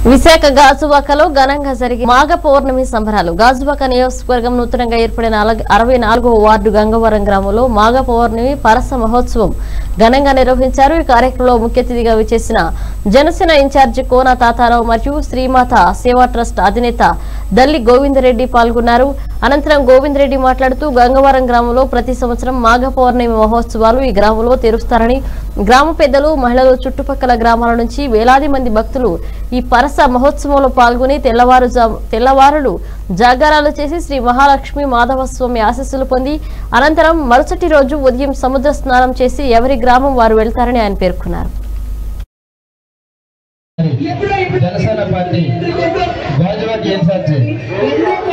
విశాఖ గాజువాకలో ఘనంగా జరిగిన మాఘ పౌర్ణమి సంబరాలు గాజువాక నియోజకవర్గం నూతనంగా ఏర్పడిన అలగ- అరవై నాలుగవ వార్డు గంగవరం గ్రామంలో మాఘ పౌర్ణమి పరస మహోత్సవం ఘనంగా నిర్వహించారు ఈ కార్యక్రమంలో ముఖ్య అతిథిగా విచ్చేసిన జనసేన ఇన్ఛార్జి కోన తాతారావు మరియు శ్రీమాత సేవా ట్రస్ట్ అధినేత దల్లి గోవిందరెడ్డి పాల్గొన్నారు అనంతరం గోవిందరెడ్డి మాట్లాడుతూ గంగవరం గ్రామంలో ప్రతి సంవత్సరం మాఘ పౌర్ణమి మహోత్సవాలు ఈ గ్రామంలో తెరుస్తారని గ్రామ పెద్దలు మహిళలు చుట్టుపక్కల గ్రామాల నుంచి వేలాది మంది భక్తులు ఈ పరస మహోత్సవంలో పాల్గొని తెల్లవారు తెల్లవారులు జాగారాలు చేసి శ్రీ మహాలక్ష్మి మాధవ స్వామి ఆశీస్సులు పొంది అనంతరం మరుసటి రోజు ఉదయం సముద్ర స్నానం చేసి ఎవరి గ్రామం వారు వెళ్తారని ఆయన పేర్కొన్నారు జనసేన పార్టీ గాజువాక ఇన్ఛార్జి